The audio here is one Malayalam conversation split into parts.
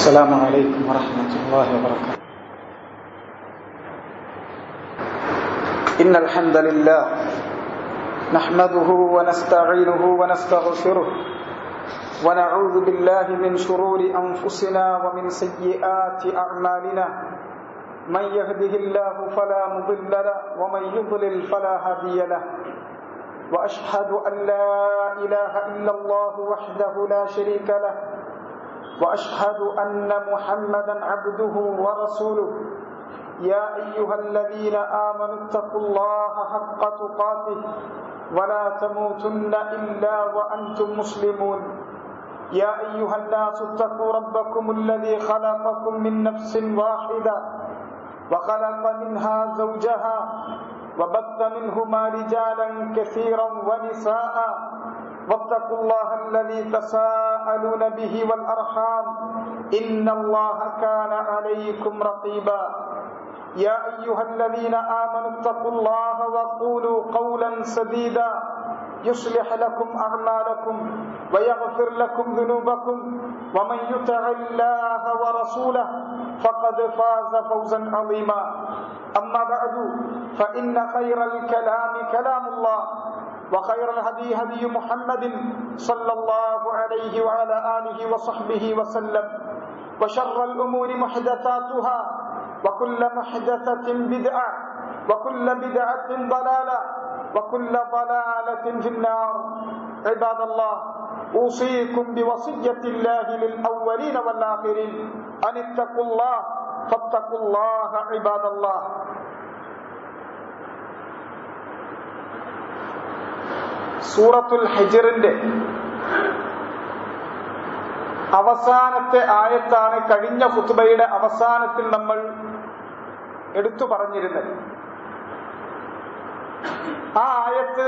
السلام عليكم ورحمة الله وبركاته إن الحمد لله نحمده ونستعينه ونستغفره ونعوذ بالله من شرور أنفسنا ومن سيئات أعمالنا من يهده الله فلا مضل له ومن يضلل فلا هادي له وأشهد أن لا إله إلا الله وحده لا شريك له واشهد ان محمدا عبده ورسوله يا ايها الذين امنوا اتقوا الله حق تقاته ولا تموتن الا وانتم مسلمون يا ايها الناس اتقوا ربكم الذي خلقكم من نفس واحده وخلق منها زوجها وبث منهما رجالا كثيرا ونساء واتقوا الله الذي تساءلون به والأرحام إن الله كان عليكم رقيبا يا أيها الذين آمنوا اتقوا الله وقولوا قولا سديدا يصلح لكم أعمالكم ويغفر لكم ذنوبكم ومن يطع الله ورسوله فقد فاز فوزا عظيما أما بعد فإن خير الكلام كلام الله وخير الهدي هدي محمد صلى الله عليه وعلى آله وصحبه وسلم وشر الأمور محدثاتها وكل محدثة بدعة وكل بدعة ضلالة وكل ضلالة في النار عباد الله أوصيكم بوصية الله للأولين والآخرين أن اتقوا الله فاتقوا الله عباد الله സൂറത്തുൽ ഹജിറിന്റെ അവസാനത്തെ ആയത്താണ് കഴിഞ്ഞ ഖുത്ബയുടെ അവസാനത്തിൽ നമ്മൾ എടുത്തു പറഞ്ഞിരുന്നത് ആ ആയത്ത്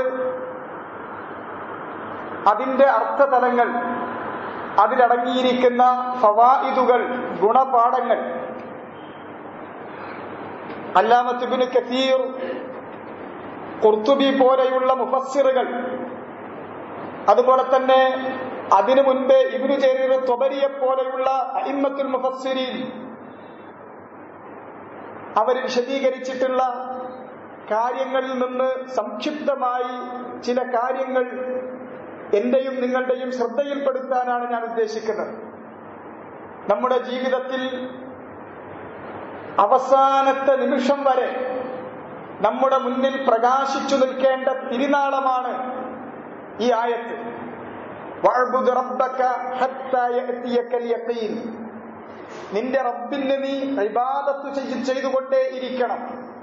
അതിന്റെ അർത്ഥതലങ്ങൾ അതിലടങ്ങിയിരിക്കുന്ന ഫവായിദുകൾ ഗുണപാഠങ്ങൾ അല്ലാമത്തുബിന് കസീർ കുർത്തുബി പോലെയുള്ള മുഫസ്സിറുകൾ അതുപോലെ തന്നെ അതിനു മുൻപേ ഇബിനു ജരീർ തൊബരിയെ പോലെയുള്ള അയിമ്മത്തുൽ മുഫസ്സിരീൻ അവർ വിശദീകരിച്ചിട്ടുള്ള കാര്യങ്ങളിൽ നിന്ന് സംക്ഷിപ്തമായി ചില കാര്യങ്ങൾ എന്റെയും നിങ്ങളുടെയും ശ്രദ്ധയിൽപ്പെടുത്താനാണ് ഞാൻ ഉദ്ദേശിക്കുന്നത് നമ്മുടെ ജീവിതത്തിൽ അവസാനത്തെ നിമിഷം വരെ നമ്മുടെ മുന്നിൽ പ്രകാശിച്ചു നിൽക്കേണ്ട തിരുനാളമാണ് ഈ ആയത്ത് നിന്റെ റബ്ബിന് നീ ഇബാദത്ത് ചെയ്തുകൊണ്ടേ ഇരിക്കണം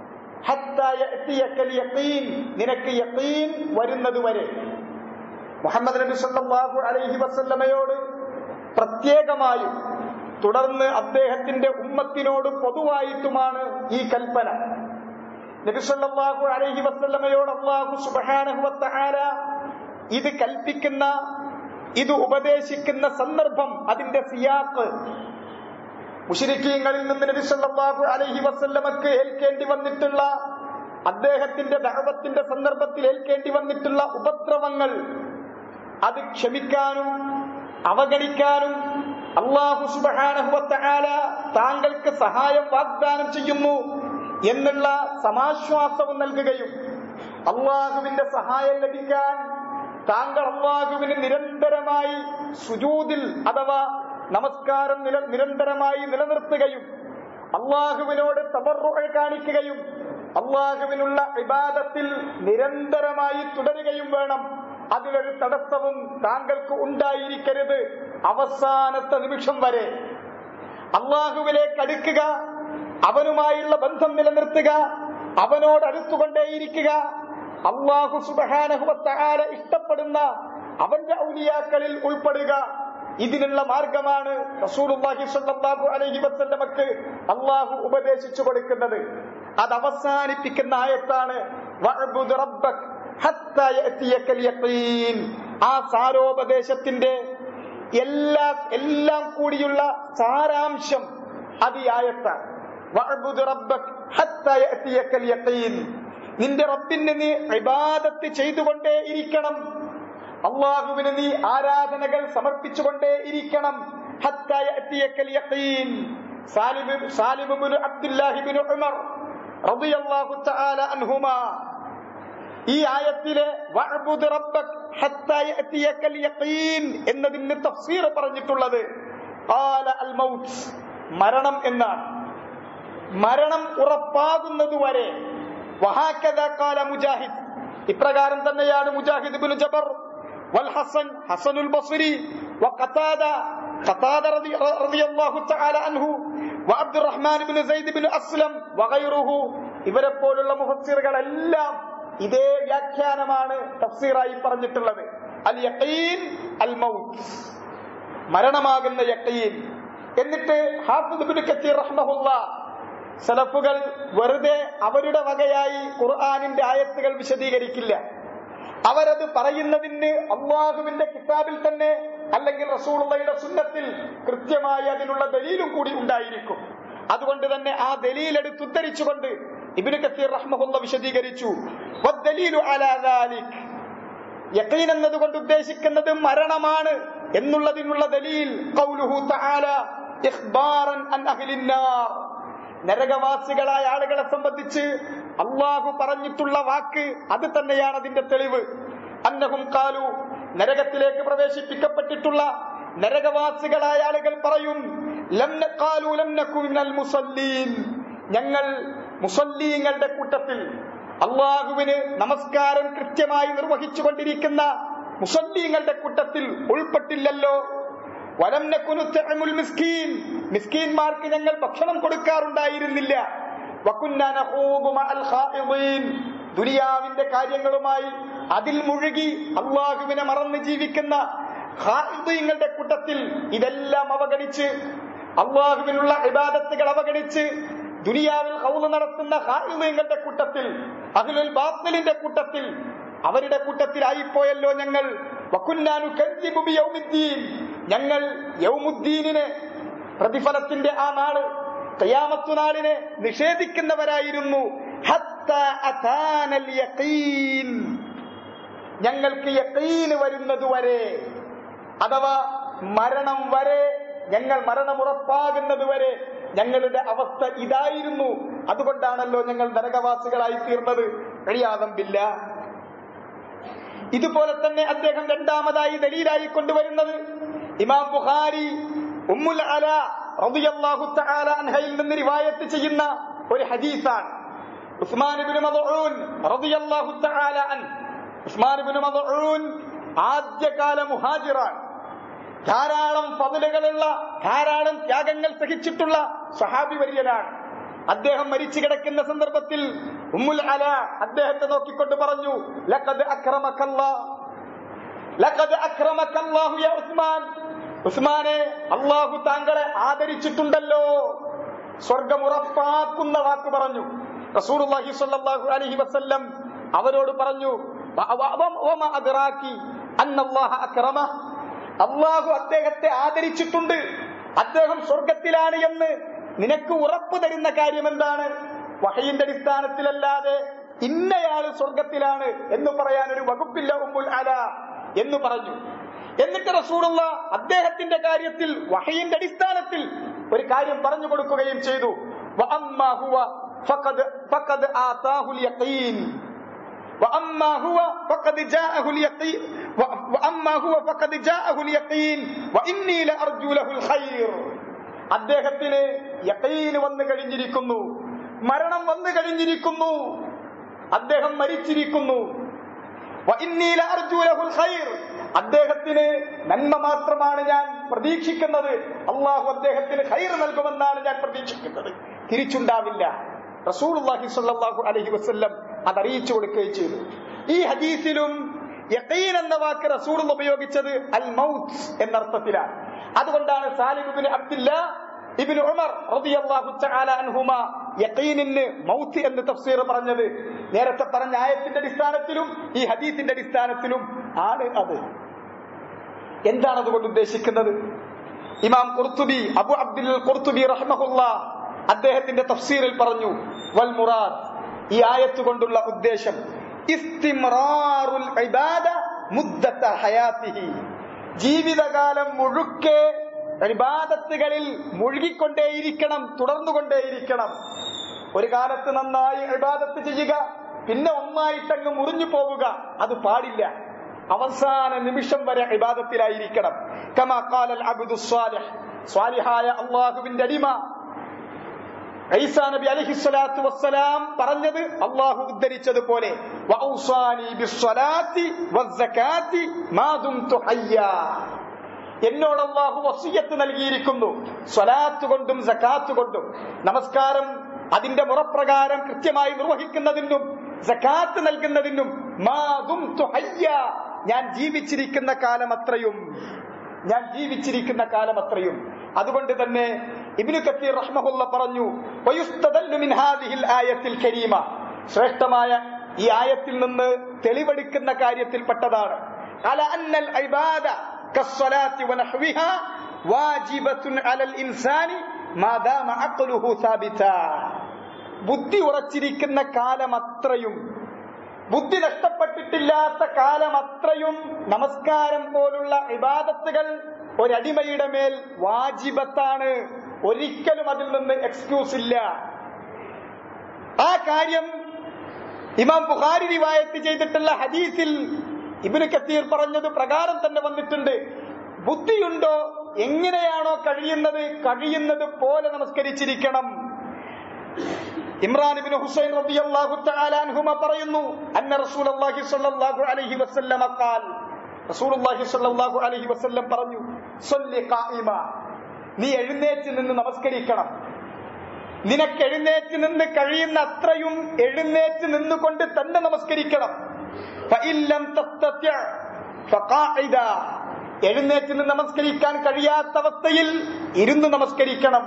നിനക്ക് യക്കീൻ വരുന്നത് വരെ മുഹമ്മദ് നബി സല്ലല്ലാഹു അലൈഹി വസല്ലമയോട് പ്രത്യേകമായും തുടർന്ന് അദ്ദേഹത്തിന്റെ ഉമ്മത്തിനോട് പൊതുവായിട്ടുമാണ് ഈ കൽപ്പന നബിസല്ലാഹു അലൈഹി വസ്ല്ലമയോട് അള്ളാഹു സുബാനഹുവത്താര ഇത് കൽപ്പിക്കുന്ന ഇത് ഉപദേശിക്കുന്ന സന്ദർഭം അതിന്റെ സിയാക്ക് മുഷിരിക്കീങ്ങളിൽ നിന്ന് നബിസല്ലാഹു അലൈഹി വസ്ല്ലമക്ക് ഏൽക്കേണ്ടി വന്നിട്ടുള്ള അദ്ദേഹത്തിന്റെ ദഹവത്തിന്റെ സന്ദർഭത്തിൽ ഏൽക്കേണ്ടി വന്നിട്ടുള്ള ഉപദ്രവങ്ങൾ അത് ക്ഷമിക്കാനും അവഗണിക്കാനും അള്ളാഹു സുബാനഹുവത്താര താങ്കൾക്ക് സഹായം വാഗ്ദാനം ചെയ്യുന്നു എന്നുള്ള സമാശ്വാസവും നൽകുകയും അള്ളാഹുവിന്റെ സഹായം ലഭിക്കാൻ താങ്കൾ അള്ളാഹുവിന് നിരന്തരമായി സുജൂതിൽ അഥവാ നമസ്കാരം നില നിരന്തരമായി നിലനിർത്തുകയും അള്ളാഹുവിനോട് തബറുകൾ കാണിക്കുകയും അള്ളാഹുവിനുള്ള ഇബാദത്തിൽ നിരന്തരമായി തുടരുകയും വേണം അതിലൊരു തടസ്സവും താങ്കൾക്ക് ഉണ്ടായിരിക്കരുത് അവസാനത്തെ നിമിഷം വരെ അള്ളാഹുവിലേക്ക് അടുക്കുക അവനുമായുള്ള ബന്ധം നിലനിർത്തുക അവനോട് അടുത്തുകൊണ്ടേയിരിക്കുക അള്ളാഹു സുബഹാനഹുവത്താര ഇഷ്ടപ്പെടുന്ന അവന്റെ ഔലിയാക്കളിൽ ഉൾപ്പെടുക ഇതിനുള്ള മാർഗമാണ് റസൂലുള്ളാഹി സ്വല്ലല്ലാഹു അലൈഹി വസല്ലമക്ക് അള്ളാഹു ഉപദേശിച്ചു കൊടുക്കുന്നത് അത് അവസാനിപ്പിക്കുന്ന ആയത്താണ് വഅബ്ദു റബ്ബക് ഹത്താ യഅതിയക്കൽ യഖീൻ ആ സാരോപദേശത്തിന്റെ എല്ലാ എല്ലാം കൂടിയുള്ള സാരാംശം അത് ഈ ആയത്താണ് നിന്റെ റബ്ബിന് നീ ഇബാദത്ത് ചെയ്തുകൊണ്ടേ ഇരിക്കണം അള്ളാഹുവിന് നീ ആരാധനകൾ സമർപ്പിച്ചുകൊണ്ടേ ഇരിക്കണം حتى يأتيك اليقين سالم سالم بن عبد الله بن عمر رضي الله تعالى عنهما ഈ ആയത്തിലെ വഅ്ബുദ് റബ്ബക് ഹത്താ യഅതിയക്കൽ യഖീൻ എന്നതിന് തഫ്സീർ പറഞ്ഞിട്ടുള്ളത് ഖാല അൽ മൗത്ത് മരണം എന്നാണ് മരണം ഉറപ്പാകുന്നതുവരെ വഹാക്കദ ഖാല മുജാഹിദ് ഇപ്രകാരം തന്നെയാണ് മുജാഹിദ് ഇബ്നു ജബർ വൽ ഹസൻ ഹസനുൽ ബസ്രി വഖതാദ ഖതാദ റളി- റളിയല്ലാഹു തആല അൻഹു വഅബ്ദുറഹ്മാൻ ഇബ്നു സൈദ് ഇബ്നു അസ്ലം വഗൈറുഹു ഇവരെ പോലുള്ള മുഫസ്സിറുകളെല്ലാം ഇതേ വ്യാഖ്യാനമാണ് തഫ്സീറായി പറഞ്ഞിട്ടുള്ളത് അൽ യഖീൻ അൽ മൗത്ത് മരണമാകുന്ന യക്കീൻ എന്നിട്ട് ഹാഫിദ് ഇബ്നു കത്തീർ റഹ്മഹുല്ല സലഫുകൾ വെറുതെ അവരുടെ വകയായി ഖുർആനിന്റെ ആയത്തുകൾ വിശദീകരിക്കില്ല അവരത് പറയുന്നതിന് അള്ളാഹുവിന്റെ കിതാബിൽ തന്നെ അല്ലെങ്കിൽ റസൂളുള്ളയുടെ സുന്നത്തിൽ കൃത്യമായി അതിനുള്ള ദലീലും കൂടി ഉണ്ടായിരിക്കും അതുകൊണ്ട് തന്നെ ആ ദലീൽ എടുത്ത് ഉദ്ധരിച്ചുകൊണ്ട് ഇബ്നു കത്തീർ റഹ്മഹുല്ല വിശദീകരിച്ചു വദ്ദലീലു അലാ ദാലിക് യഖീൻ എന്നതുകൊണ്ട് ഉദ്ദേശിക്കുന്നത് മരണമാണ് എന്നുള്ളതിനുള്ള ദലീൽ ഖൗലുഹു തആല ഇഖ്ബാറൻ അൻ അഹ്ലിൻ നാർ നരകവാസികളായ ആളുകളെ സംബന്ധിച്ച് അള്ളാഹു പറഞ്ഞിട്ടുള്ള വാക്ക് അത് തന്നെയാണ് അതിന്റെ തെളിവ് അന്നഹും കാലു നരകത്തിലേക്ക് പ്രവേശിപ്പിക്കപ്പെട്ടിട്ടുള്ള നരകവാസികളായ ആളുകൾ പറയും ലം നഖാലു ലം നകു മിനൽ മുസല്ലീൻ ഞങ്ങൾ മുസല്ലീങ്ങളുടെ കൂട്ടത്തിൽ അള്ളാഹുവിന് നമസ്കാരം കൃത്യമായി നിർവഹിച്ചുകൊണ്ടിരിക്കുന്ന മുസല്ലീങ്ങളുടെ കൂട്ടത്തിൽ ഉൾപ്പെട്ടില്ലല്ലോ വലം നകുനു തഅമുൽ മിസ്കീൻ മിസ്കീന്മാർക്ക് ഞങ്ങൾ ഭക്ഷണം കൊടുക്കാറുണ്ടായിരുന്നില്ല വകുന്ന നഖൂബു മഅൽ ഖായിദീൻ ദുനിയാവിന്റെ കാര്യങ്ങളുമായി അതിൽ മുഴുകി അള്ളാഹുവിനെ മറന്ന് ജീവിക്കുന്ന ഖായിദീങ്ങളുടെ കൂട്ടത്തിൽ ഇതെല്ലാം അവഗണിച്ച് അള്ളാഹുവിനുള്ള ഇബാദത്തുകൾ അവഗണിച്ച് ദുനിയാവിൽ ഹൗല് നടത്തുന്ന ഹായിങ്ങളുടെ കൂട്ടത്തിൽ അഹ്ലുൽ ബാത്തിലിന്റെ കൂട്ടത്തിൽ അവരുടെ കൂട്ടത്തിലായിപ്പോയല്ലോ ഞങ്ങൾ വക്കുന്നാനു കൻസിബു ബിയൗമിദ്ദീൻ ഞങ്ങൾ യൗമുദ്ദീനിനെ പ്രതിഫലത്തിന്റെ ആ നാള് കയാമത്തു നാളിനെ നിഷേധിക്കുന്നവരായിരുന്നു ഹത്ത അതാനൽ യഖീൻ ഞങ്ങൾക്ക് യഖീന് വരുന്നതുവരെ അഥവാ മരണം വരെ ഞങ്ങൾ മരണമുറപ്പാകുന്നത് വരെ ഞങ്ങളുടെ അവസ്ഥ ഇതായിരുന്നു അതുകൊണ്ടാണല്ലോ ഞങ്ങൾ നരകവാസികളായി തീർന്നത് കഴിയാതമ്പില്ല ഇതുപോലെ തന്നെ അദ്ദേഹം രണ്ടാമതായി ദലീലായി കൊണ്ടുവരുന്നത് ഇമാം ബുഖാരി ഉമ്മുൽ അല റളിയല്ലാഹു തആല അൻഹയിൽ നിന്ന് റിവായത്ത് ചെയ്യുന്ന ഒരു ഹദീസാണ് ഉസ്മാൻ ഇബ്നു മദ്ഊൻ റളിയല്ലാഹു തആല അൻ ഉസ്മാൻ ഇബ്നു മദ്ഊൻ ആദ്യകാല മുഹാജിറാണ് ധാരാളം പതിലുകളുള്ള ധാരാളം ത്യാഗങ്ങൾ സഹിച്ചിട്ടുള്ള സഹാബി വര്യനാണ് അദ്ദേഹം മരിച്ചു കിടക്കുന്ന സന്ദർഭത്തിൽ ഉമ്മുൽ അല അദ്ദേഹത്തെ നോക്കിക്കൊണ്ട് പറഞ്ഞു ലഖദ് അക്രമക്കല്ലാ ലഖദ് അക്രമക്കല്ലാഹു യാ ഉസ്മാൻ ഉസ്മാനെ അള്ളാഹു താങ്കളെ ആദരിച്ചിട്ടുണ്ടല്ലോ സ്വർഗം ഉറപ്പാക്കുന്ന വാക്ക് പറഞ്ഞു റസൂലുള്ളാഹി സ്വല്ലല്ലാഹു അലൈഹി വസല്ലം അവരോട് പറഞ്ഞു "വ- വ- വ- വമ അദ്റാക്കി അന്നല്ലാഹ അക്രമ അള്ളാഹു അദ്ദേഹത്തെ ആദരിച്ചിട്ടുണ്ട് അദ്ദേഹം സ്വർഗത്തിലാണ് എന്ന് നിനക്ക് ഉറപ്പു തരുന്ന കാര്യം എന്താണ് വഹയിന്റെ അടിസ്ഥാനത്തിലല്ലാതെ ഇന്നയാള് സ്വർഗത്തിലാണ് എന്ന് പറയാൻ ഒരു വകുപ്പില്ല ഉമ്മുൽ അല എന്ന് പറഞ്ഞു എന്നിട്ട് റസൂലുള്ള അദ്ദേഹത്തിന്റെ കാര്യത്തിൽ വഹയിന്റെ അടിസ്ഥാനത്തിൽ ഒരു കാര്യം പറഞ്ഞു കൊടുക്കുകയും ചെയ്തു വഅമ്മാ ഹുവ ഫഖദ് ഫഖദ് ആതാഹുൽ യഖീൻ وأما هو فقد جاءه اليقين و- وأما هو فقد جاءه اليقين وإني لأرجو له الخير അദ്ദേഹത്തിന് യക്കീന് വന്നു കഴിഞ്ഞിരിക്കുന്നു മരണം വന്നു കഴിഞ്ഞിരിക്കുന്നു അദ്ദേഹം മരിച്ചിരിക്കുന്നു വഇന്നീ ലഅർജു ലഹുൽ ഖൈർ. അദ്ദേഹത്തിന് നന്മ മാത്രമാണ് ഞാൻ പ്രതീക്ഷിക്കുന്നത് അള്ളാഹു അദ്ദേഹത്തിന് ഖൈർ നൽകുമെന്നാണ് ഞാൻ പ്രതീക്ഷിക്കുന്നത് തിരിച്ചുണ്ടാവില്ല റസൂലുള്ളാഹി സ്വല്ലല്ലാഹു അലൈഹി വസല്ലം അത് അറിയിച്ചു കൊടുക്കുകയും ചെയ്തു ഈ ഹദീസിലും യഖീൻ എന്ന വാക്ക് റസൂൽ ഉപയോഗിച്ചത് അൽ മൗത്ത് എന്നർത്ഥത്തിലാണ് അതുകൊണ്ടാണ് സാലിബ് ഇബ്നു അബ്ദുല്ല ഇബ്നു ഉമർ റളിയല്ലാഹു തആല അൻഹുമ യഖീനിന് മൗത്ത് എന്ന് തഫ്സീർ പറഞ്ഞത് നേരത്തെ പറഞ്ഞ ആയത്തിന്റെ അടിസ്ഥാനത്തിലും ഈ ഹദീസിന്റെ അടിസ്ഥാനത്തിലും ആണ് അത് എന്താണ് അതുകൊണ്ട് ഉദ്ദേശിക്കുന്നത് ഇമാം ഖുർത്തുബി അബു അബ്ദുൽ ഖുർത്തുബി റഹ്മഹുല്ല അദ്ദേഹത്തിന്റെ തഫ്സീറിൽ പറഞ്ഞു വൽ മുറാദ് ഈ ആയത്ത് കൊണ്ടുള്ള ഉദ്ദേശം ഇസ്തിമ്റാറുൽ ഇബാദ മുദ്ദത്ത ഹയാത്തിഹി ജീവിതകാലം മുഴുക്കെ ഇബാദത്തുകളിൽ മുഴുകിക്കൊണ്ടേയിരിക്കണം തുടർന്നുകൊണ്ടേയിരിക്കണം ഒരു കാലത്ത് നന്നായി ഇബാദത്ത് ചെയ്യുക പിന്നെ ഒന്നായിട്ടങ്ങ് മുറിഞ്ഞു പോവുക അത് പാടില്ല അവസാന നിമിഷം വരെ ഇബാദത്തിലായിരിക്കണം കമാ ഖാലൽ അബ്ദു സ്വാലിഹ് സ്വാലിഹായ അള്ളാഹുവിന്റെ അടിമ ഈസാ നബി അലൈഹിസ്സലാത്തു വസ്സലാം പറഞ്ഞത് അള്ളാഹു ഉദ്ധരിച്ചതുപോലെ വഔസാനി ബിസ്സലാത്തി വസ്സകാത്തി മാ ദുംതു ഹയ്യാ എന്നോട് അള്ളാഹു വസിയത്ത് നൽകിയിരിക്കുന്നു സ്വലാത്ത് കൊണ്ടും സക്കാത്ത് കൊണ്ടും നമസ്കാരം അതിന്റെ മുറപ്രകാരം കൃത്യമായി നിർവഹിക്കുന്നതിനും സക്കാത്ത് നൽകുന്നതിനും മാതും തുഹയ്യ ഞാൻ ജീവിച്ചിരിക്കുന്ന കാലം അത്രയും ഞാൻ ജീവിച്ചിരിക്കുന്ന കാലം അത്രയും അതുകൊണ്ട് തന്നെ ഇബ്നു കത്തീർ റഹ്മഹുല്ല പറഞ്ഞു വയുസ്തദല്ലു മിൻ ഹാദിഹിൽ ആയത്തിൽ കരീമ ശ്രേഷ്ഠമായ ഈ ആയത്തിൽ നിന്ന് തെളിവെടുക്കുന്ന കാര്യത്തിൽപ്പെട്ടതാണ് അല അന്നൽ ഇബാദ കസ്സലാത്തി വനഹ്വിഹ വാജിബത്തുൻ അലൽ ഇൻസാനി മാ ദാമ അഖ്ലുഹു സാബിതാ ബുദ്ധി ഉറച്ചിരിക്കുന്ന കാലം അത്രയും ബുദ്ധി നഷ്ടപ്പെട്ടിട്ടില്ലാത്ത കാലം അത്രയും നമസ്കാരം പോലുള്ള ഇബാദത്തുകൾ ഒരടിമയുടെ മേൽ വാജിബത്താണ് ഒരിക്കലും അതിൽ നിന്ന് എക്സ്ക്യൂസ് ഇല്ല ആ കാര്യം ഇമാം ബുഖാരി റിവായത്ത് ചെയ്തിട്ടുള്ള ഹദീസിൽ ഇബിന് കത്തീർ പറഞ്ഞത് പ്രകാരം തന്നെ വന്നിട്ടുണ്ട് ബുദ്ധിയുണ്ടോ എങ്ങനെയാണോ കഴിയുന്നത് കഴിയുന്നത് പോലെ നമസ്കരിച്ചിരിക്കണം ഇമ്രാൻ ഇബ്നു ഹുസൈൻ റളിയല്ലാഹു തആല അൻഹുമ പറയുന്നു അന്ന റസൂലുള്ളാഹി സ്വല്ലല്ലാഹു അലൈഹി വസല്ലമ ഖാൽ റസൂലുള്ളാഹി സ്വല്ലല്ലാഹു അലൈഹി വസല്ലം പറഞ്ഞു സ്വല്ലി ഖായിമ നീ എഴുന്നേറ്റ് നിന്ന് നമസ്കരിക്കണം നിനക്ക് എഴുന്നേറ്റ് നിന്ന് കഴിയുന്ന അത്രയും എഴുന്നേറ്റ് നിന്നുകൊണ്ട് തന്നെ നമസ്കരിക്കണം ഫഇല്ലം തസ്തത്യ ഫഖാഇദ എഴുന്നേറ്റ് നിന്ന് നമസ്കരിക്കാൻ കഴിയാത്ത അവസ്ഥയിൽ ഇരുന്ന് നമസ്കരിക്കണം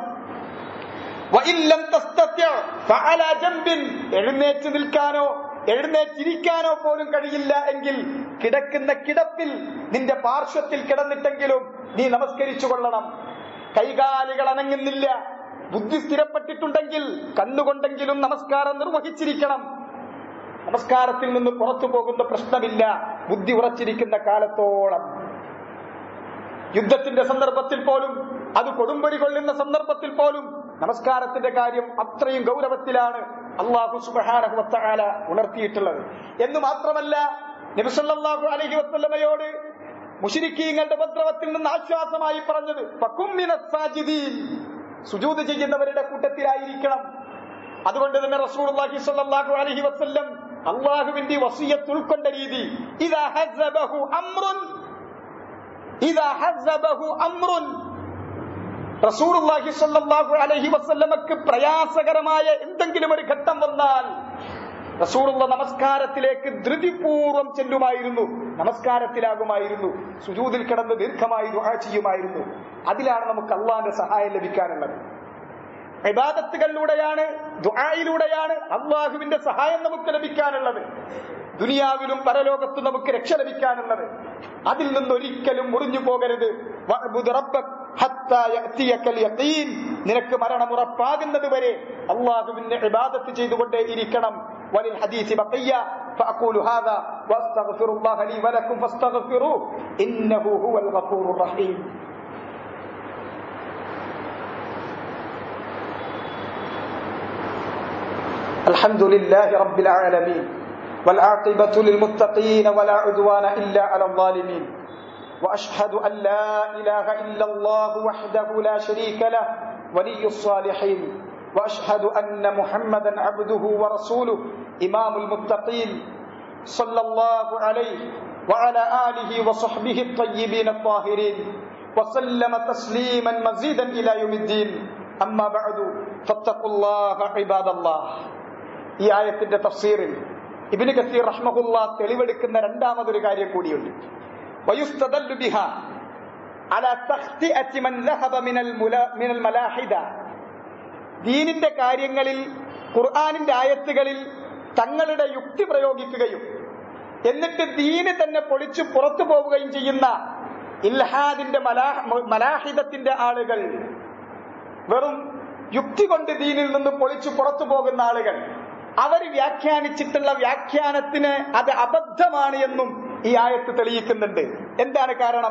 വഇല്ലം തസ്തത്യ ഫഅലാ ജംബിൻ എഴുന്നേറ്റ് നിൽക്കാനോ എഴുന്നേറ്റിരിക്കാനോ പോലും കഴിയില്ല എങ്കിൽ കിടക്കുന്ന കിടപ്പിൽ നിന്റെ പാർശ്വത്തിൽ കിടന്നിട്ടെങ്കിലും നീ നമസ്കരിച്ചു കൊള്ളണം കൈകാലുകൾ അനങ്ങുന്നില്ല ബുദ്ധി സ്ഥിരപ്പെട്ടിട്ടുണ്ടെങ്കിൽ കണ്ണുകൊണ്ടെങ്കിലും നമസ്കാരം നിർവഹിച്ചിരിക്കണം നമസ്കാരത്തിൽ നിന്ന് പുറത്തു പോകുന്ന പ്രശ്നമില്ല ബുദ്ധി ഉറച്ചിരിക്കുന്ന കാലത്തോളം യുദ്ധത്തിന്റെ സന്ദർഭത്തിൽ പോലും അത് കൊടുമ്പടി കൊള്ളുന്ന സന്ദർഭത്തിൽ പോലും നമസ്കാരത്തിന്റെ കാര്യം അത്രയും ഗൗരവത്തിലാണ് അള്ളാഹു സുബാനഹുവത്താല ഉണർത്തിയിട്ടുള്ളത് എന്ന് മാത്രമല്ല നബിസല്ലാഹു അലഹി വസ്ല്ലമയോട് മുഷിരിക്കീങ്ങളുടെ ഉപദ്രവത്തിൽ നിന്ന് ആശ്വാസമായി പറഞ്ഞത് ഫക്കുമ്മിന സാജിദീൻ സുജൂത് ചെയ്യുന്നവരുടെ കൂട്ടത്തിലായിരിക്കണം അതുകൊണ്ട് തന്നെ റസൂലുള്ളാഹി സ്വല്ലല്ലാഹു അലൈഹി വസല്ലം അള്ളാഹുവിന്റെ വസിയത്ത് ഉൾക്കൊണ്ട രീതി ഇദാ ഹസ്സബഹു അംറുൻ ഇദാ ഹസ്സബഹു അംറുൻ റസൂലുള്ളാഹി സ്വല്ലല്ലാഹു അലൈഹി വസല്ലമക്ക് പ്രയാസകരമായ എന്തെങ്കിലും ഒരു ഘട്ടം വന്നാൽ റസൂലുള്ള നമസ്കാരത്തിലേക്ക് ധൃതിപൂർവം ചെല്ലുമായിരുന്നു നമസ്കാരത്തിലാകുമായിരുന്നു സുജൂതിൽ കിടന്ന് ദീർഘമായി ദുആ ചെയ്യുമായിരുന്നു അതിലാണ് നമുക്ക് അള്ളാന്റെ സഹായം ലഭിക്കാനുള്ളത് ഇബാദത്തുകളിലൂടെയാണ് ദുആയിലൂടെയാണ് അള്ളാഹുവിന്റെ സഹായം നമുക്ക് ലഭിക്കാനുള്ളത് ദുനിയാവിലും പരലോകത്തും നമുക്ക് രക്ഷ ലഭിക്കാനുള്ളത് അതിൽ നിന്നൊരിക്കലും മുറിഞ്ഞു പോകരുത് വഅ്ബുദ് റബ്ബക് ഹത്താ യഅതിയകൽ യഖീൻ നിനക്ക് മരണം ഉറപ്പാകുന്നത് വരെ അള്ളാഹുവിന്റെ ഇബാദത്ത് ചെയ്തുകൊണ്ടേ ഇരിക്കണം വലിൽ ഹദീസ് ബഖിയ فأقول هذا وأستغفر الله لي ولكم فاستغفروه إنه هو الغفور الرحيم الحمد لله رب العالمين والعاقبة للمتقين ولا عدوان إلا على الظالمين وأشهد أن لا إله إلا الله وحده لا شريك له ولي الصالحين وأشهد أن محمدا عبده ورسوله إمام المتقين صلى الله عليه وعلى آله وصحبه الطيبين الطاهرين وسلم تسليما مزيدا إلى يوم الدين أما بعد فاتقوا الله عباد الله ഈ ആയത്തിന്റെ തഫ്സീറിൽ ഇബിന് കസീർ റഹ്മഹുല്ല തെളിവെടുക്കുന്ന രണ്ടാമതൊരു കാര്യം കൂടിയുണ്ട് വയുസ്തദല്ലു ബിഹ അല തഖ്തിഅത്തി മൻ ലഹബ മിനൽ മുല- മിനൽ മലാഹിദ ദീനിന്റെ കാര്യങ്ങളിൽ ഖുർആനിന്റെ ആയത്തുകളിൽ തങ്ങളുടെ യുക്തി പ്രയോഗിക്കുകയും എന്നിട്ട് ദീന് തന്നെ പൊളിച്ചു പുറത്തു പോവുകയും ചെയ്യുന്ന ഇൽഹാദിന്റെ മലാഹ മലാഹിദത്തിന്റെ ആളുകൾ വെറും യുക്തി കൊണ്ട് ദീനിൽ നിന്ന് പൊളിച്ചു പുറത്തു പോകുന്ന ആളുകൾ അവർ വ്യാഖ്യാനിച്ചിട്ടുള്ള വ്യാഖ്യാനത്തിന് അത് അബദ്ധമാണ് എന്നും ഈ ആയത്ത് തെളിയിക്കുന്നുണ്ട് എന്താണ് കാരണം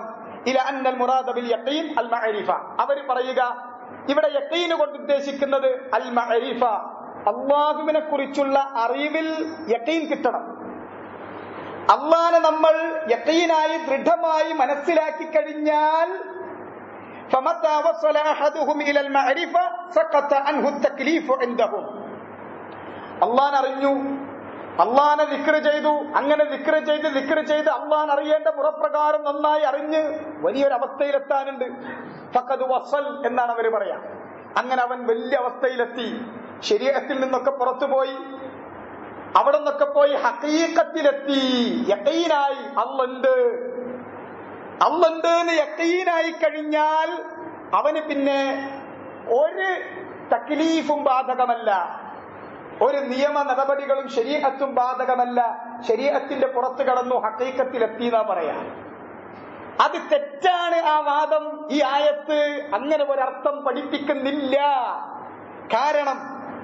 ഇല അന്നൽ മുറാദ ബിൽ യഖീൻ അൽ മഅരിഫ അവർ പറയുക ഇവിടെ യഖീന് കൊണ്ട് ഉദ്ദേശിക്കുന്നത് അൽ മഅരിഫ അള്ളാഹുവിനെ കുറിച്ചുള്ള അറിവിൽ യഖീൻ കിട്ടണം അള്ളാനെ നമ്മൾ യക്കീനായി ദൃഢമായി മനസ്സിലാക്കി കഴിഞ്ഞാൽ فمتى وصل أحدهم إلى المعرفة سقط عنه التكليف عندهم അള്ളാൻ അറിഞ്ഞു അള്ളാനെ വിക്ര ചെയ്തു അങ്ങനെ വിക്ര ചെയ്ത് വിക്ര ചെയ്ത് അള്ളാൻ അറിയേണ്ട മുറപ്രകാരം നന്നായി അറിഞ്ഞ് വലിയൊരു അവസ്ഥയിലെത്താനുണ്ട് ഫക്കത് വസൽ എന്നാണ് അവർ പറയാ അങ്ങനെ അവൻ വലിയ അവസ്ഥയിലെത്തി ശരീരത്തിൽ നിന്നൊക്കെ പുറത്തുപോയി അവിടെ നിന്നൊക്കെ പോയി ഹക്കീക്കത്തിലെത്തി യക്കീനായി അല്ലുണ്ട് അല്ലുണ്ട് എന്ന് യക്കീനായി കഴിഞ്ഞാൽ അവന് പിന്നെ ഒരു തക്ലീഫും ബാധകമല്ല ഒരു നിയമ നടപടികളും ശരീരത്തും ബാധകമല്ല ശരീരത്തിന്റെ പുറത്ത് കടന്നു ഹക്കീക്കത്തിലെത്തി എന്നാ പറയാ അത് തെറ്റാണ് ആ വാദം ഈ ആയത്ത് അങ്ങനെ ഒരർത്ഥം പഠിപ്പിക്കുന്നില്ല കാരണം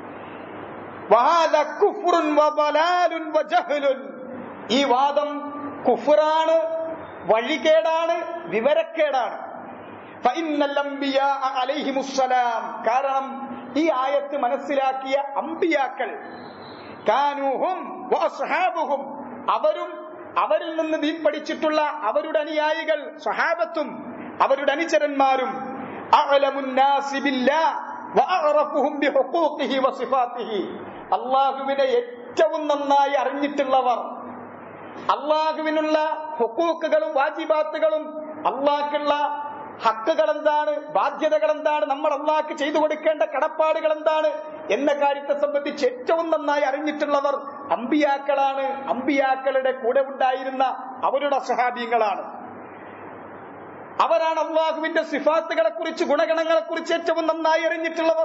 വഹാദ കുഫ്റുൻ വബലാലുൻ വജഹ്ലുൻ ഈ വാദം കുഫറാണ് വഴികേടാണ് വിവരക്കേടാണ് ഫഇന്നൽ അംബിയാ അലൈഹിമുസ്സലാം കാരണം ഈ ആയത്ത് മനസ്സിലാക്കിയ അമ്പിയാക്കൾ കാനൂഹും വഅസ്ഹാബുഹും അവരും അവരിൽ നിന്ന് ദീൻ പഠിച്ചിട്ടുള്ള അവരുടെ അനുയായികൾ സഹാബത്തും അവരുടെ അനുചരന്മാരും അഅലമുൻ നാസി ബില്ലാഹ് വഅറഫുഹും ബിഹുഖൂഖിഹി വസിഫാത്തിഹി അള്ളാഹുവിനെ ഏറ്റവും നന്നായി അറിഞ്ഞിട്ടുള്ളവർ അള്ളാഹുവിനുള്ള ഹുക്കൂക്കുകളും വാജിബാത്തുകളും അള്ളാഹ്ക്കുള്ള ഹക്കുകൾ എന്താണ് ബാധ്യതകൾ എന്താണ് നമ്മൾ അള്ളാഹ്ക്ക് ചെയ്തു കൊടുക്കേണ്ട കടപ്പാടുകൾ എന്താണ് എന്ന കാര്യത്തെ സംബന്ധിച്ച് ഏറ്റവും നന്നായി അറിഞ്ഞിട്ടുള്ളവർ അമ്പിയാക്കളാണ് അമ്പിയാക്കളുടെ കൂടെ ഉണ്ടായിരുന്ന അവരുടെ സഹാബീങ്ങളാണ് അവരാണ് അള്ളാഹുവിന്റെ സിഫാത്തുകളെ കുറിച്ച് ഗുണഗണങ്ങളെ കുറിച്ച് ഏറ്റവും നന്നായി അറിഞ്ഞിട്ടുള്ളവർ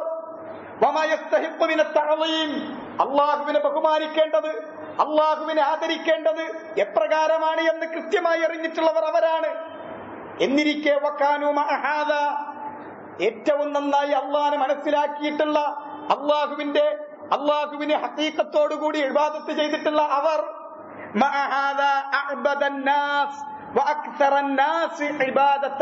അള്ളാഹുവിനെ ബഹുമാനിക്കേണ്ടത് അള്ളാഹുവിനെ ആദരിക്കേണ്ടത് എപ്രകാരമാണ് എന്ന് കൃത്യമായി അറിഞ്ഞിട്ടുള്ളവർ അവരാണ് എന്നിരിക്കെ വക്കാനു മഹാദ ഏറ്റവും നന്നായി അള്ളാഹിനെ മനസ്സിലാക്കിയിട്ടുള്ള അള്ളാഹുവിന്റെ അള്ളാഹുവിനെ ഹക്കീക്കത്തോടുകൂടി ഇബാദത്ത് ചെയ്തിട്ടുള്ള അവർ മഅഹാദ അഅ്ബദൻ നാസ് وأكثر الناس عبادة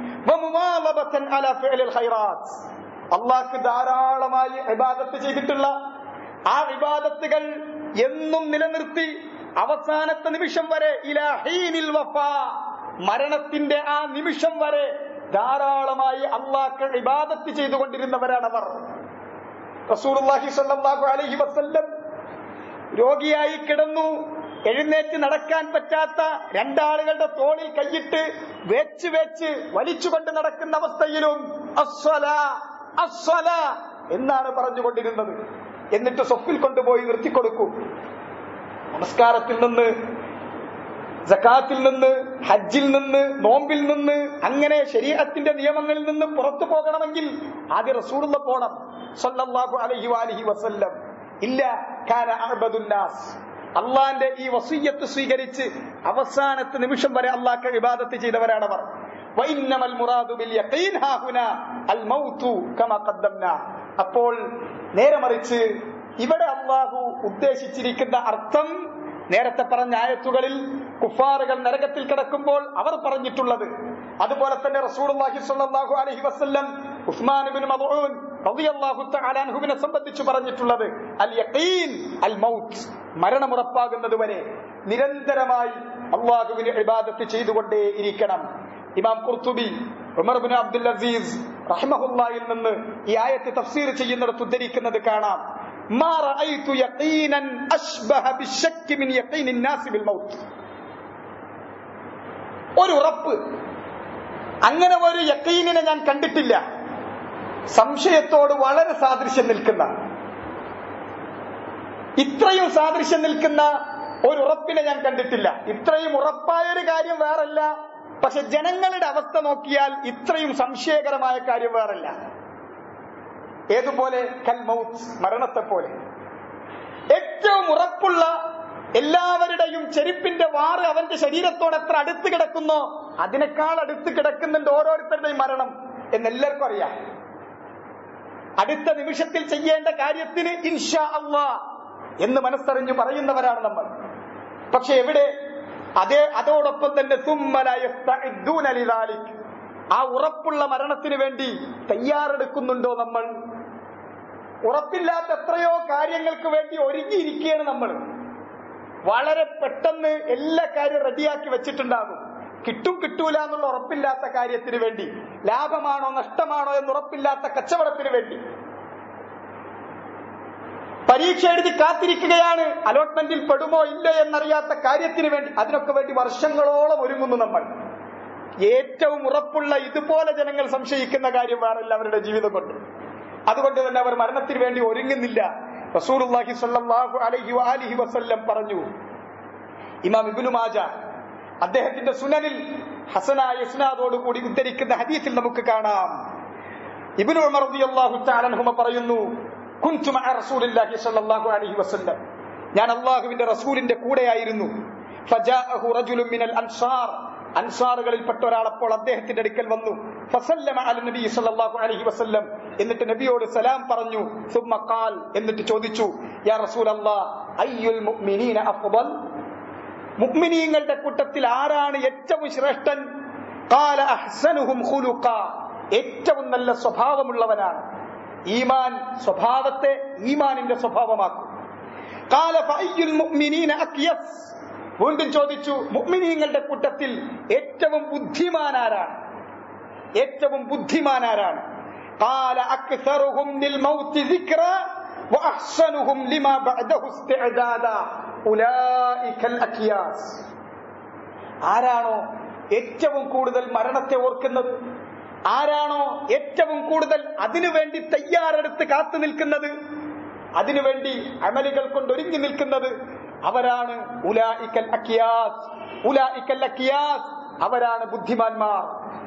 ومواظبة على فعل الخيرات അള്ളാഹ്ക്ക് ധാരാളമായി ഇബാദത്ത് ചെയ്തിട്ടുള്ള ആ ഇബാദത്തുകൾ എന്നും നിലനിർത്തി അവസാനത്തെ നിമിഷം വരെ ഇലാഹീനിൽ വഫ മരണത്തിന്റെ ആ നിമിഷം വരെ ധാരാളമായി അള്ളാഹ്ക്ക് ഇബാദത്ത് ചെയ്തുകൊണ്ടിരുന്നവരാണവർ റസൂലുള്ളാഹി സ്വല്ലല്ലാഹു അലൈഹി വസല്ലം രോഗിയായി കിടന്നു എഴുന്നേറ്റ് നടക്കാൻ പറ്റാത്ത രണ്ടാളുകളുടെ തോളിൽ കൈയിട്ട് വെച്ച് വെച്ച് വലിച്ചുകൊണ്ട് നടക്കുന്ന അവസ്ഥയിലും അസ്വല അസ്വല എന്നാണ് പറഞ്ഞുകൊണ്ടിരുന്നത് എന്നിട്ട് സ്വപ്പിൽ കൊണ്ടുപോയി നിർത്തിക്കൊടുക്കൂ നമസ്കാരത്തിൽ നിന്ന് ജക്കാത്തിൽ നിന്ന് ഹജ്ജിൽ നിന്ന് നോമ്പിൽ നിന്ന് അങ്ങനെ ശരീരത്തിന്റെ നിയമങ്ങളിൽ നിന്ന് പുറത്തു പോകണമെങ്കിൽ ആദ്യ റസൂലുള്ള പോണം സല്ലല്ലാഹു അലൈഹി വാലിഹി വസല്ലം ഇല്ല കാന അഅ്ബദുന്നാസ് അള്ളാന്റെ ഈ വസീയത്ത് സ്വീകരിച്ച് അവസാനത്തെ നിമിഷം വരെ അള്ളാഹ്ക്ക് ഇബാദത്ത് ചെയ്തവരാണവർ വൈന്നമൽ മുറാദു ബിൽ യഖീൻ ഹാഹുന അൽ മൗതു കമാ ഖദ്ദംന അപ്പോൾ നേരെ മറിച്ച് ഇവിടെ അള്ളാഹു ഉദ്ദേശിച്ചിരിക്കുന്ന അർത്ഥം നേരത്തെ പറഞ്ഞ ആയത്തുകളിൽ കുഫാറുകൾ നരകത്തിൽ കിടക്കുമ്പോൾ അവർ പറഞ്ഞിട്ടുള്ളത് അതുപോലെ തന്നെ റസൂലുള്ളാഹി സ്വല്ലല്ലാഹു അലൈഹി വസല്ലം ഉസ്മാൻ ഇബ്നു മദ്ഊൻ റളിയല്ലാഹു തആല അൻഹുവിനെ സംബന്ധിച്ച് പറഞ്ഞിട്ടുള്ളത് അൽ യഖീൻ അൽ മൗത്ത് മരണമുറപ്പാകുന്നത് വരെ നിരന്തരമായി അള്ളാഹുവിന് ഇബാദത്ത് ചെയ്തുകൊണ്ടേ ഇരിക്കണം ഇമാം Qurtubi Umar bin Abdul Aziz റഹിമഹുല്ലായിൽ നിന്ന് ഈ ആയത്ത് തഫ്സീർ ചെയ്യുന്നിടത്ത് ഉദ്ധരിക്കുന്നത് കാണാം ما رأيت يقينا أشبه بالشك من يقين الناس بالموت ഒരു ഉറപ്പ് അങ്ങനെ ഒരു യക്കീനിനെ ഞാൻ കണ്ടിട്ടില്ല സംശയത്തോട് വളരെ സാദൃശ്യം നിൽക്കുന്ന ഇത്രയും സാദൃശ്യം നിൽക്കുന്ന ഒരു ഉറപ്പിനെ ഞാൻ കണ്ടിട്ടില്ല ഇത്രയും ഉറപ്പായ ഒരു കാര്യം വേറല്ല പക്ഷെ ജനങ്ങളുടെ അവസ്ഥ നോക്കിയാൽ ഇത്രയും സംശയകരമായ കാര്യം വേറല്ല ഏതുപോലെ കൽ മൗത്ത് മരണത്തെ പോലെ ഏറ്റവും ഉറപ്പുള്ള എല്ലാവരുടെയും ചെരുപ്പിന്റെ വാറ് അവന്റെ ശരീരത്തോട് എത്ര അടുത്ത് കിടക്കുന്നോ അതിനേക്കാൾ അടുത്ത് കിടക്കുന്നുണ്ട് ഓരോരുത്തരുടെയും മരണം എന്നെല്ലാവർക്കും അറിയാം അടുത്ത നിമിഷത്തിൽ ചെയ്യേണ്ട കാര്യത്തിന് ഇൻഷാ അള്ളാ എന്ന് മനസ്സറിഞ്ഞു പറയുന്നവരാണ് നമ്മൾ പക്ഷെ എവിടെ അതേ അതോടൊപ്പം തന്നെ സുമ്മല യസ്തഇദ്ദൂന ലിദാലിക്. ആ ഉറപ്പുള്ള മരണത്തിന് വേണ്ടി തയ്യാറെടുക്കുന്നുണ്ടോ നമ്മൾ ഉറപ്പില്ലാത്ത എത്രയോ കാര്യങ്ങൾക്ക് വേണ്ടി ഒരുങ്ങിയിരിക്കുകയാണ് നമ്മൾ വളരെ പെട്ടെന്ന് എല്ലാ കാര്യവും റെഡിയാക്കി വെച്ചിട്ടുണ്ടാകും കിട്ടും കിട്ടൂല എന്നുള്ള ഉറപ്പില്ലാത്ത കാര്യത്തിന് വേണ്ടി ലാഭമാണോ നഷ്ടമാണോ എന്ന് ഉറപ്പില്ലാത്ത കച്ചവടത്തിന് വേണ്ടി പരീക്ഷ എഴുതി കാത്തിരിക്കുകയാണ് അലോട്ട്മെന്റിൽ പെടുമോ ഇല്ല എന്നറിയാത്ത കാര്യത്തിന് വേണ്ടി അതിനൊക്കെ വേണ്ടി വർഷങ്ങളോളം ഒരുങ്ങുന്നു നമ്മൾ ഏറ്റവും ഉറപ്പുള്ള ഇതുപോലെ ജനങ്ങൾ സംശയിക്കുന്ന കാര്യം വേറല്ല അവരുടെ ജീവിതം കൊണ്ട് അതുകൊണ്ട് തന്നെ അവർ മരണത്തിന് വേണ്ടി ഒരുങ്ങുന്നില്ല റസൂലുള്ളാഹി സ്വല്ലല്ലാഹു അലൈഹി വആലിഹി വസല്ലം പറഞ്ഞു ഇമാം ഇബ്നു മാജ അദ്ദേഹത്തിന്റെ സുനനിൽ ഹസനായ ഇസ്നാദോട് കൂടി ഉദ്ധരിക്കുന്ന ഹദീസിൽ നമുക്ക് കാണാം ഇബ്നു ഉമർ റളിയല്ലാഹു തആല അൻഹുമ പറയുന്നു കുൻതു മഅ റസൂലില്ലാഹി സ്വല്ലല്ലാഹു അലൈഹി വസല്ലം ഞാൻ അല്ലാഹുവിന്റെ റസൂലിന്റെ കൂടെയായിരുന്നു ഫജാഅഹു റജുലുൻ മിനൽ അൻസാർ അൻസാറുകളിൽപ്പെട്ട ഒരാൾ അപ്പോൾ അദ്ദേഹത്തിന്റെ അടുക്കൽ വന്നു ഫസല്ലമ അല നബി സല്ലല്ലാഹു അലൈഹി വസല്ലം എന്നിട്ട് നബിയോട് സലാം പറഞ്ഞു സുമ്മ ഖാൽ എന്നിട്ട് ചോദിച്ചു യാ റസൂലല്ലാഹ് അയ്യുൽ മുഅ്മിനീന അഫ്ദൽ മുഅ്മിനീങ്ങളുടെ കൂട്ടത്തിൽ ആരാണ് ഏറ്റവും ശ്രേഷ്ഠൻ ഖാല അഹ്സനുഹും ഖുലുഖ ഏറ്റവും നല്ല സ്വഭാവമുള്ളവനാണ് ഈമാൻ സ്വഭാവത്തെ ഈമാനിന്റെ സ്വഭാവമാക്കും ഖാല ഫഅയ്യുൽ മുഅ്മിനീന അക്യസ് വീണ്ടും ചോദിച്ചു മുഅ്മിനീങ്ങളുടെ കൂട്ടത്തിൽ ഏറ്റവും ബുദ്ധിമാനാരാണ് ഏറ്റവും ബുദ്ധിമാനാരാണ് قال أكثرهم للموت ذكرا وأحسنهم لما بعده استعدادا أولئك الأكياس ആരാണോ ഏറ്റവും കൂടുതൽ മരണത്തെ ഓർക്കുന്നത് ആരാണോ ഏറ്റവും കൂടുതൽ അതിനുവേണ്ടി തയ്യാറെടുത്ത് കാത്തു നിൽക്കുന്നത് അതിനുവേണ്ടി അമലുകൾ കൊണ്ട് ഒരുങ്ങി നിൽക്കുന്നത് അവരാണ് ഉലായിക്കൽ അക്കിയാസ് ഉലായിക്കൽ അക്കിയാസ് അവരാണ് ബുദ്ധിമാന്മാർ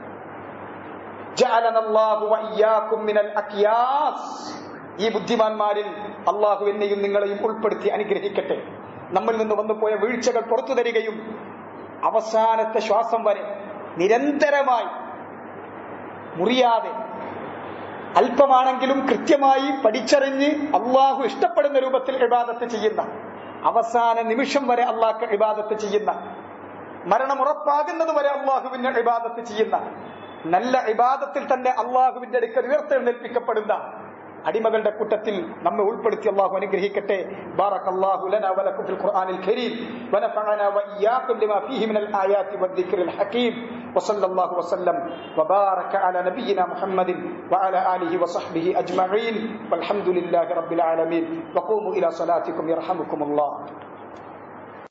ജഅലനല്ലാഹു വഇയ്യാകും മിനൽ അക്കിയാസ് ഈ ബുദ്ധിമാന്മാരിൽ അള്ളാഹു എന്നെയും നിങ്ങളെയും ഉൾപ്പെടുത്തി അനുഗ്രഹിക്കട്ടെ നമ്മിൽ നിന്ന് വന്നുപോയ വീഴ്ചകൾ പുറത്തു തരികയും അവസാനത്തെ ശ്വാസം വരെ നിരന്തരമായി മുറിയാതെ അല്പമാണെങ്കിലും കൃത്യമായി പഠിച്ചറിഞ്ഞ് അള്ളാഹു ഇഷ്ടപ്പെടുന്ന രൂപത്തിൽ ഇബാദത്ത് ചെയ്യുന്ന അവസാന നിമിഷം വരെ അള്ളാഹ് ഇബാദത്ത് ചെയ്യുന്ന മരണം ഉറപ്പാകുന്നത് വരെ അള്ളാഹുവിന്റെ ഇബാദത്ത് ചെയ്യുന്ന നല്ല ഇബാദത്തിൽ തന്നെ അള്ളാഹുവിന്റെ അടുക്കൽ ഉയർത്തെഴുന്നേൽപ്പിക്കപ്പെടുന്ന അടിമകളുടെ കൂട്ടത്തിൽ നമ്മെ ഉൾപ്പെടുത്തി അള്ളാഹു അനുഗ്രഹിക്കട്ടെ ബാറക അല്ലാഹു ലനാ വലക്കും ഫിൽ ഖുർആനിൽ കരീം വനഫഅനാ വഇയ്യാകും ലിമാ ഫീഹി മിനൽ ആയാതി വദ്ദിക്റിൽ ഹകീം وصلى الله وسلم وبارك على نبينا محمد وعلى آله وصحبه أجمعين والحمد لله رب العالمين وقوموا إلى صلاتكم يرحمكم الله